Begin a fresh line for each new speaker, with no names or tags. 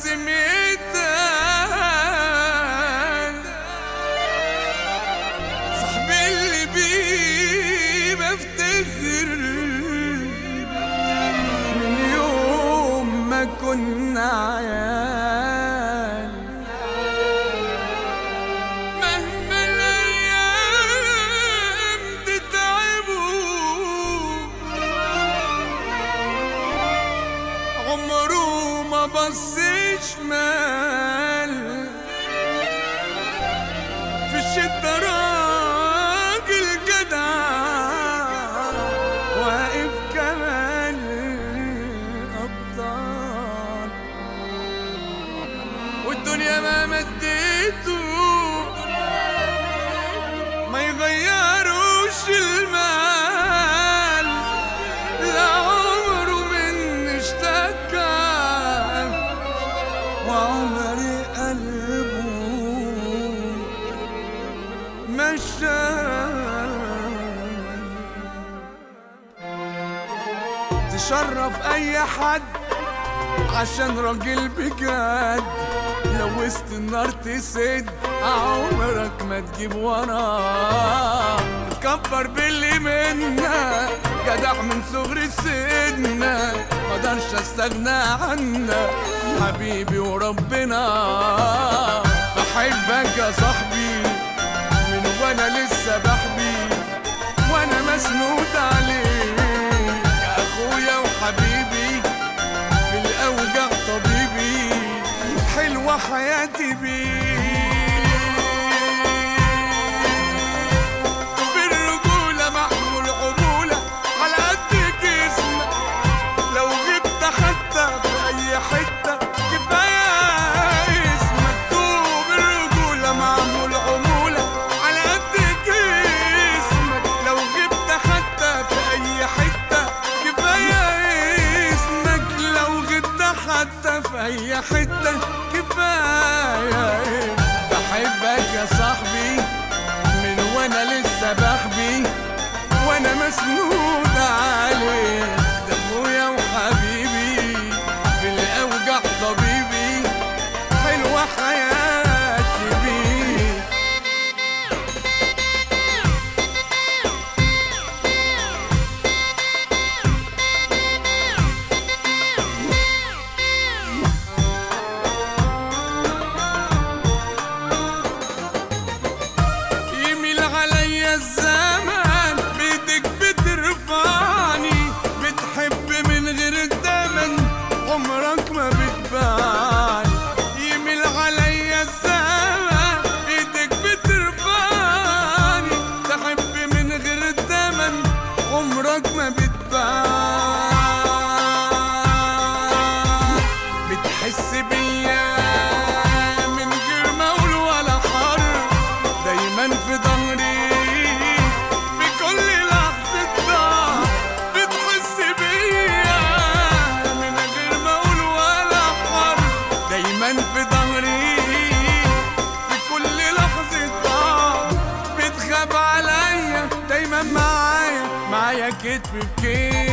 بذمتك صاحبي اللي بيه بفتخر من يوم ما كنا عيال مهما الايام تتعبوا عمره ما بص شمال في الشدة راجل جدع واقف كمان أبطال والدنيا ما مديته ما يغيروش المال لا عمره من اشتكى وعمري قلبه مشى تشرف اي حد عشان راجل بجد لو وسط النار تسد عمرك ما تجيب وراه تكبر باللي منا جدع من صغر سننا مقدرش استغنى عنك حبيبي وربنا بحبك يا صاحبي من وانا لسه بحبي وانا مسنود عليك يا اخويا وحبيبي في الاوجع طبيبي حلوه حياتي بيك بالرجوله محمول عموله على قد جسمك لو جبت حتى في اي حته كفايه اسمك دوب الرجوله معمول عموله على قد جسمك لو جبت حتى في اي حته كفايه اسمك لو جبت حتى في اي حته كفايه بحبك يا صاحبي من وانا لسه بحبي وانا مسنود عليك ده ابويا وحبيبي في الاوجع طبيبي حلوه حياتي بيك يميل عليا الزمان بيدك بترفعني بتحب من غير التمن عمرك ما بتبان يميل عليا الزمان بيدك بترفعني تحب من غير التمن عمرك ما بتبان بتحس بيا من غير ما اقول ولا حرف دايما في ظهري في كل لحظة ضعف بتحس بيا من غير ما اقول ولا حرف دايما في ظهري في كل لحظة ضعف بتخاف عليا دايما معايا معايا كتف بكتف